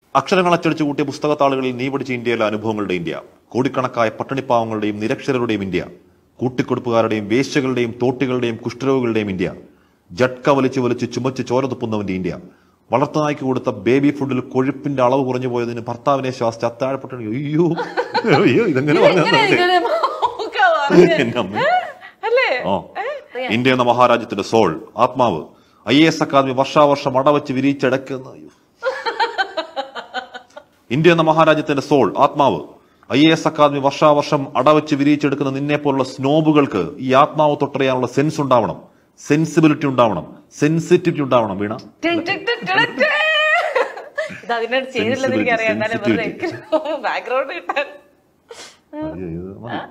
അക്ഷരങ്ങൾ അച്ചടിച്ചു കൂട്ടിയ പുസ്തകത്താളുകളിൽ നീ പഠിച്ച ഇന്ത്യയിലെ അനുഭവങ്ങളുടെ ഇന്ത്യ കോടിക്കണക്കായ പട്ടിണിപ്പാവങ്ങളുടെയും നിരക്ഷരരുടെയും ഇന്ത്യ കൂട്ടിക്കൊടുപ്പുകാരുടെയും വേശ്യകളുടെയും തോട്ടികളുടെയും കുഷ്ഠരോഗികളുടെയും ഇന്ത്യ ജട്ക വലിച്ചു വലിച്ച് ചുമച്ച് ചോര തുപ്പുന്നവന്റെ ഇന്ത്യ വളർത്തുനായ്ക്ക് കൊടുത്ത ബേബി ഫുഡിൽ കൊഴുപ്പിന്റെ അളവ് കുറഞ്ഞു പോയതിന് ഭർത്താവിനെ ശ്വാസിച്ച് അത്താഴപ്പെട്ട അയ്യോ അയ്യോ ഇതെങ്ങനെ ഇങ്ങനെ പറഞ്ഞു ഇങ്ങനെ ഒക്കെ പറഞ്ഞ്. എന്റെ അമ്മ അല്ലേ ഓ ഇന്ത്യ എന്ന മഹാരാജ്യത്തിന്റെ സോൾ ആത്മാവ് ഐ എസ് അക്കാദമി വർഷാവർഷം അടവച്ച് വിരിച്ചടക്കുന്ന അയ്യോ. ഇന്ത്യ എന്ന മഹാരാജ്യത്തിന്റെ സോൾ ആത്മാവ് ഐ എസ് അക്കാദമി വർഷാവർഷം അടവച്ച് വിരിയിച്ചെടുക്കുന്ന നിന്നെ പോലുള്ള സ്നോബുകൾക്ക് ഈ ആത്മാവ് തൊട്ടറിയാനുള്ള സെൻസ് ഉണ്ടാവണം സെൻസിബിലിറ്റി ഉണ്ടാവണം സെൻസിറ്റിവിറ്റി ഉണ്ടാവണം വീണ ടിൻ ടിൻ ടിൻ ടിൻ ടിൻ. ഇത് അതിനോട് ചെയ്തില്ലെന്ന് എനിക്ക് അറിയാം എന്നാലും വെറുതെ Sensitivity. ബാക്ക്ഗ്രൗണ്ട് കിട്ടാൻ അയ്യോ, ഇത് മതി.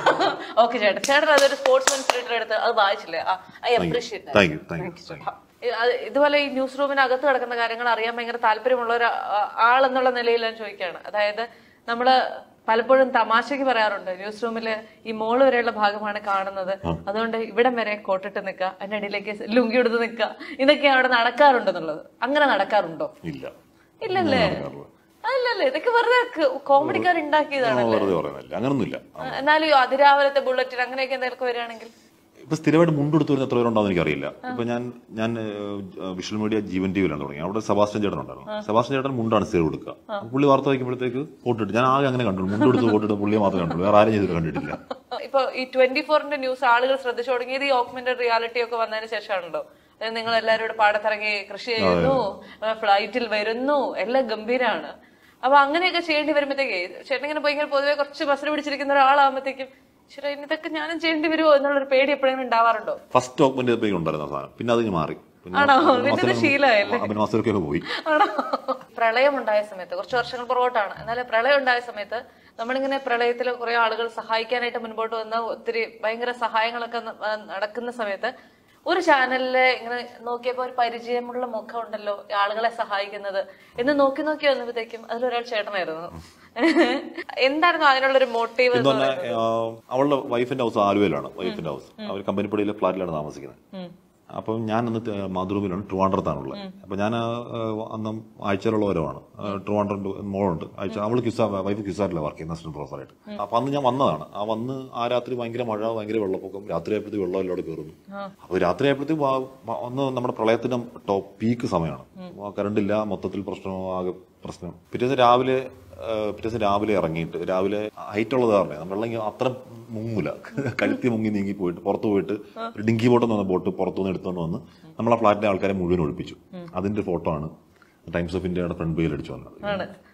ഓക്കെ ചേട്ടാ ചേട്ടൻ അതൊരു സ്പോർട്സ്മാൻ സ്പിരിറ്റിൽ എടുത്ത് അത് വായിച്ചില്ലേ I appreciate Thank you, thank you, thank you. ഇതുപോലെ ഈ ന്യൂസ് റൂമിനകത്ത് കിടക്കുന്ന കാര്യങ്ങൾ അറിയാൻ ഭയങ്കര താല്പര്യമുള്ള ഒരു ആ- ആളെന്നുള്ള നിലയിൽ ഞാൻ ചോദിക്കുകയാണ് അതായത് നമ്മള് പലപ്പോഴും തമാശക്ക് പറയാറുണ്ട് ന്യൂസ് റൂമിൽ ഈ മോള് വരെയുള്ള ഭാഗമാണ് കാണുന്നത് അതുകൊണ്ട് ഇവിടം വരെ കോട്ടിട്ട് നിൽക്കുക അതിന്റെ അടിയിലേക്ക് ലുങ്കി എടുത്ത് നിൽക്കുക ഇതൊക്കെ അവിടെ നടക്കാറുണ്ടെന്നുള്ളത് അങ്ങനെ നടക്കാറുണ്ടോ ഇല്ല ഇല്ലല്ലേ അല്ലല്ലേ ഇതൊക്കെ വെറുതെ കോമഡിക്കാർ ഉണ്ടാക്കിയതാണ് വെറുതെ പറയുന്നില്ല അങ്ങനൊന്നുമില്ല എന്നാലും ഈ അതിരാവിലത്തെ ബുള്ളറ്റിൻ അങ്ങനെയൊക്കെ എന്തെങ്കിലും വരികയാണെങ്കിൽ ഇപ്പൊ സ്ഥിരമായിട്ട് മുണ്ടെടുത്ത് വരുന്ന എത്ര പേരുണ്ടാവും എനിക്കറിയില്ല ഇപ്പൊ ഞാൻ ഞാൻ വിഷ്വൽ മീഡിയ ജീവൻ ടി വിയിലാണ് തുടങ്ങി അവിടെ സെബാസ്റ്റ്യൻ ചേട്ടൻ ഉണ്ടായിരുന്നു സെബാസ്റ്റ്യൻ ചേട്ടൻ മുണ്ടാണ് സ്ഥിരം കൊടുക്കുക പുള്ളി വാർത്ത വയ്ക്കുമ്പോഴത്തേക്ക് കോട്ടിട്ട് ഞാൻ ആകെ അങ്ങനെ കണ്ടുള്ളൂ മുണ്ടെടുത്ത് കോട്ടിട്ട് പുള്ളിയെ മാത്രമേ കണ്ടുള്ളൂ വേറെ ആരും ചെയ്തിട്ട് കണ്ടിട്ടില്ല ഇപ്പൊ ഈ ട്വന്റി ഫോറിന്റെ ന്യൂസ് ആളുകൾ ശ്രദ്ധിച്ചു തുടങ്ങിയത് ഈ ഓക്മെന്റഡ് റിയാലിറ്റി ഒക്കെ വന്നതിന് ശേഷമാണല്ലോ അതായത് നിങ്ങൾ എല്ലാവരും ഇവിടെ പാടത്തിറങ്ങി കൃഷി ചെയ്യുന്നു ഫ്ലൈറ്റിൽ വരുന്നു എല്ലാം ഗംഭീരാണ് അപ്പൊ അങ്ങനെയൊക്കെ ചെയ്യേണ്ടി വരുമ്പോഴത്തേക്ക് ചേട്ടൻ ഇങ്ങനെ ഭയങ്കര പൊതുവെ കുറച്ച് ബസ്സിൽ പിടിച്ചിരിക്കുന്ന ഒരാളാകുമ്പോഴത്തേക്കും ശരി ഇനി ഇതൊക്കെ ഞാനും ചെയ്യേണ്ടി വരുമോ എന്നുള്ളൊരു പേടി എപ്പോഴെങ്കിലും ഉണ്ടാവാറുണ്ടോ ഫസ്റ്റ് ഓക്മെന്റ് ചെയ്തപ്പോഴേക്കും ഉണ്ടായിരുന്ന സാധനം പിന്നെ അത് ഇങ്ങ് മാറി പിന്നെ ആണോ? അഭിനവ് പിന്നെ ഇത് മാസ്റ്റർ- ശീലമായല്ലേ? അഭിനവ് മാസ്റ്റർക്കൊക്കെ പോയി ആണോ പ്രളയം ഉണ്ടായ സമയത്ത് കുറച്ച് വർഷങ്ങൾ പുറകോട്ടാണ് എന്നാലും പ്രളയം ഉണ്ടായ സമയത്ത് നമ്മളിങ്ങനെ പ്രളയത്തിൽ കുറെ ആളുകൾ സഹായിക്കാനായിട്ട് മുൻപോട്ട് വന്ന ഒത്തിരി ഭയങ്കര സഹായങ്ങളൊക്കെ ന- ആ നടക്കുന്ന സമയത്ത് ഒരു ചാനലില് ഇങ്ങനെ നോക്കിയപ്പോ ഒരു പരിചയമുള്ള മുഖം ഉണ്ടല്ലോ ഈ ആളുകളെ സഹായിക്കുന്നത് എന്ന് നോക്കി നോക്കി വന്നപ്പോഴത്തേക്കും അതിലൊരാൾ ചേട്ടനായിരുന്നു എന്തായിരുന്നു അതിനുള്ളൊരു മോട്ടീവ് എന്ന് പറഞ്ഞാൽ അവളുടെ വൈഫിന്റെ ഹൗസ് ആലുവയിലാണ് വൈഫിന്റെ ഹൗസ് അവർ കമ്പനിപ്പടിയിലെ ഫ്ലാറ്റിലാണ് താമസിക്കുന്നത് അപ്പം ഞാൻ അന്ന് ത- മാതൃഭൂമിയിലാണ് ട്രിവാൻഡ്രത്താണുള്ളത് അപ്പൊ ഞാൻ ആ, അന്ന് ആഴ്ചയിലുള്ള ഓരോമാണ് ട്രിവാൻഡ്രം മോളുണ്ട് ആഴ്ച അവള് കിസാ വൈഫ് കിസാറിലാണ് വർക്ക് ചെയ്യുന്ന അസിസ്റ്റന്റ് പ്രൊഫസറായിട്ട് അപ്പൊ അന്ന് ഞാൻ വന്നതാണ് ആ വന്ന് ആ രാത്രി ഭയങ്കര മഴ ഭയങ്കര വെള്ളപ്പൊക്കം രാത്രി ആയപ്പോഴത്തേക്ക് വെള്ളം എല്ലാം കയറുന്നു അപ്പൊ രാത്രി ആയപ്പോഴത്തേക്ക് അന്ന് നമ്മുടെ പ്രളയത്തിന്റെ ടോപ്പ് പീക്ക് സമയമാണ് കറണ്ട് ഇല്ല മൊത്തത്തിൽ പ്രശ്നം ആകെ പ്രശ്നം പിറ്റേന്ന് രാവിലെ ആ, പിറ്റേന്ന് രാവിലെ ഇറങ്ങിയിട്ട് രാവിലെ ഹൈറ്റ് ഉള്ളത് കാരണം നമ്മൾ വെള്ളം ഇങ്ങനെ അത്ര മുങ്ങൂല കഴുത്തി മുങ്ങി നീങ്ങി പോയിട്ട് പുറത്ത് പോയിട്ട് ഒരു ഡിങ്കി ബോട്ട് എന്ന് പറഞ്ഞ ബോട്ട് പുറത്തുനിന്ന് എടുത്തുകൊണ്ട് വന്ന് നമ്മളെ ഫ്ലാറ്റിലെ ആൾക്കാരെ മുഴുവൻ ഒഴിപ്പിച്ചു അതിന്റെ ഫോട്ടോ ആണ് ടൈംസ് ഓഫ് ഇന്ത്യയുടെ ഫ്രണ്ട് പേജിൽ അടിച്ചു വന്നത് ആണ്